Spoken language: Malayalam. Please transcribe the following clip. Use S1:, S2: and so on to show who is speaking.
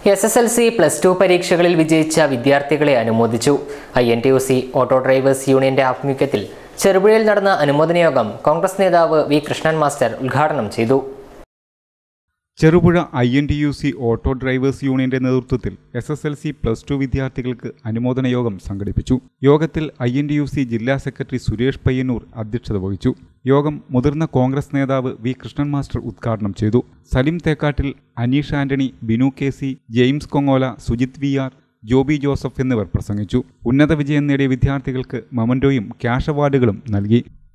S1: S S L C plus two പരീക്ഷകളിൽ വിജയിച്ച വിദ്യാർത്ഥികളെ അനുമോദിച്ചു I N T U C auto drivers യൂണിയന്റെ ആഭിമുഖ്യത്തിൽ ചെറുപുഴയിൽ നടന്ന അനുമോദന യോഗം കോൺഗ്രസ് നേതാവ് വി കൃഷ്ണൻ മാസ്റ്റർ ഉദ്ഘാടനം ചെയ്തു
S2: Cherupuzha I N T U C auto drivers യൂണിയന്റെ നേതൃത്വത്തിൽ S S L C plus two വിദ്യാർത്ഥികൾക്ക് അനുമോദന യോഗം സംഘടിപ്പിച്ചു യോഗത്തിൽ I N T U C ജില്ലാ സെക്രട്ടറി സുരേഷ് പയ്യന്നൂർ അധ്യക്ഷത വഹിച്ചു യോഗം മുതിർന്ന കോൺഗ്രസ് നേതാവ് വി കൃഷ്ണൻ മാസ്റ്റർ ഉദ്ഘാടനം ചെയ്തു Salim Thekkattil Aneesh Antony Binu K C James Kongola Sujith V R Joby Joseph എന്നിവർ പ്രസംഗിച്ചു ഉന്നത വിജയം നേടിയ വിദ്യാർത്ഥികൾക്ക് മൊമന്റോയും ക്യാഷ് അവാർഡുകളും നൽകി